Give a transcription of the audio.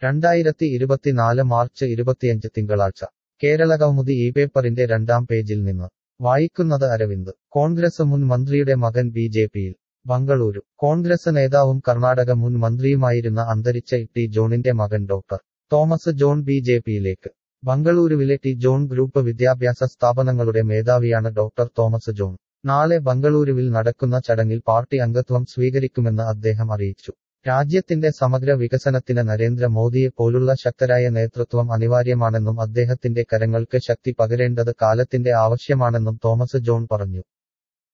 രണ്ടായിരത്തി ഇരുപത്തിനാല് മാർച്ച് ഇരുപത്തിയഞ്ച് തിങ്കളാഴ്ച കേരളകൗമുദി ഈ പേപ്പറിന്റെ രണ്ടാം പേജിൽ നിന്ന് വായിക്കുന്നത് അരവിന്ദ് കോൺഗ്രസ് മുൻ മന്ത്രിയുടെ മകൻ ബി ജെ പിയിൽ ബംഗളൂരു കോൺഗ്രസ് നേതാവും കർണാടക മുൻ മന്ത്രിയുമായിരുന്ന അന്തരിച്ച ടി ജോണിന്റെ മകൻ doctor Thomas John B J പിയിലേക്ക് ബംഗളൂരുവിലെ ടി ജോൺ ഗ്രൂപ്പ് വിദ്യാഭ്യാസ സ്ഥാപനങ്ങളുടെ മേധാവിയാണ് ഡോക്ടർ തോമസ് ജോൺ നാളെ ബംഗളൂരുവിൽ നടക്കുന്ന ചടങ്ങിൽ പാർട്ടി അംഗത്വം സ്വീകരിക്കുമെന്ന് അദ്ദേഹം അറിയിച്ചു രാജ്യത്തിന്റെ സമഗ്ര വികസനത്തിന് നരേന്ദ്ര മോദിയെ പോലുള്ള ശക്തരായ നേതൃത്വം അനിവാര്യമാണെന്നും അദ്ദേഹത്തിന്റെ കരങ്ങൾക്ക് ശക്തി പകരേണ്ടത് കാലത്തിന്റെ ആവശ്യമാണെന്നും തോമസ് ജോൺ പറഞ്ഞു